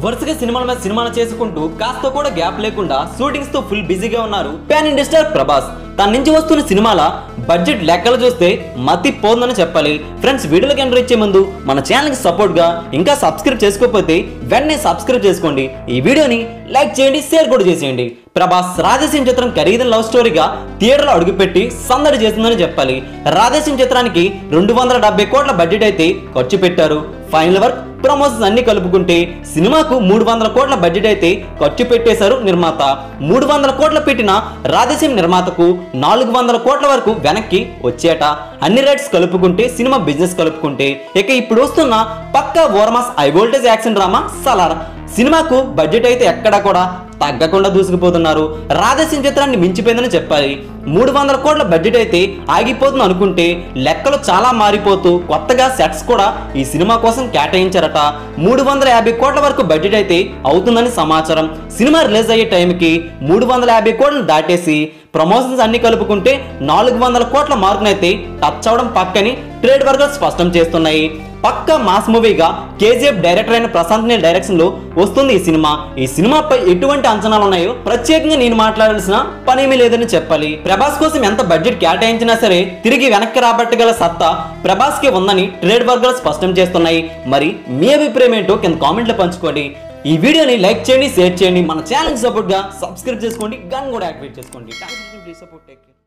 వరుసగా సినిమాల మీద సినిమాలు చేసుకుంటూ కాస్త కూడా గ్యాప్ లేకుండా షూటింగ్స్ తో ఫుల్ బిజీగా ఉన్నారు పాన్ ఇండియా స్టార్ ప్రభాస్ తన నుంచి వస్తున్న సినిమాల బడ్జెట్ లెక్కలు చూస్తే మతి పోందని చెప్పాలి ఫ్రెండ్స్ వీడియోలోకి ఎంటర్ ఇచ్చే ముందు మన ఛానల్కి సపోర్ట్ గా ఇంకా సబ్స్క్రైబ్ చేసుకోకపోతే వెంటనే సబ్స్క్రైబ్ చేసుకోండి ఈ వీడియోని లైక్ చేయండి షేర్ కూడా చేసేయండి ప్రభాస్ రాధేసింగ్ చిత్రం ఖరీదైన లవ్ స్టోరీగా థియేటర్లో అడుగుపెట్టి సందడి చేస్తుందని చెప్పాలి రాధేసింగ్ చిత్రానికి రెండు వందల డెబ్బై కోట్ల బడ్జెట్ అయితే ఖర్చు పెట్టారు ఫైనల్ వర్క్ ప్రమోషన్స్ అన్ని కలుపుకుంటే సినిమాకు మూడు వందల కోట్ల బడ్జెట్ అయితే ఖర్చు పెట్టేశారు నిర్మాత మూడు వందల కోట్ల పెట్టిన రాధేశ్యం నిర్మాతకు నాలుగు వందల కోట్ల వరకు వెనక్కి వచ్చేట అన్ని రైట్స్ కలుపుకుంటే సినిమా బిజినెస్ కలుపుకుంటే ఇక ఇప్పుడు వస్తున్న పక్కా ఓర్మాస్ high voltage action drama Salaar సినిమాకు బడ్జెట్ అయితే ఎక్కడా కూడా తగ్గకుండా దూసుకుపోతున్నారు రాధేశ్యం చిత్రాన్ని మించిపోయిందని చెప్పాలి మూడు వందల కోట్ల బడ్జెట్ అయితే ఆగిపోతుంది అనుకుంటే లెక్కలు చాలా మారిపోతూ కొత్తగా సెట్స్ కూడా ఈ సినిమా కోసం కేటాయించారట మూడు వందల యాభై కోట్ల వరకు బడ్జెట్ అయితే అవుతుందని సమాచారం సినిమా రిలీజ్ అయ్యే టైంకి మూడు వందల యాభై కోట్లను దాటేసి ప్రమోషన్స్ అన్ని కలుపుకుంటే నాలుగు వందల కోట్ల మార్కునైతే టచ్ అవడం పక్కని ట్రేడ్ వర్గాలు స్పష్టం చేస్తున్నాయి పక్క మాస్ మూవీగా కేజీఎఫ్ డైరెక్టర్ అయిన ప్రశాంత్ నీల్ డైరెక్షన్ లో వస్తుంది ఈ సినిమా ఈ సినిమాపై ఎటువంటి అంచనాలు ఉన్నాయో ప్రత్యేకంగా నేను మాట్లాడాల్సిన పనేమీ లేదని చెప్పాలి ప్రభాస్ కోసం ఎంత బడ్జెట్ కేటాయించినా సరే తిరిగి వెనక్కి రాబట్టగల సత్తా ప్రభాస్ కి ఉందని ట్రేడ్ వర్గాలు స్పష్టం చేస్తున్నాయి మరి మీ అభిప్రాయం ఏంటో కింద కామెంట్లో పంచుకోండి ఈ వీడియోని లైక్ చేయండి షేర్ చేయండి మన ఛానల్ సపోర్ట్ గా సబ్స్క్రైబ్ చేసుకోండి గన్ కూడా యాక్టివేట్ చేసుకోండి thank you support take care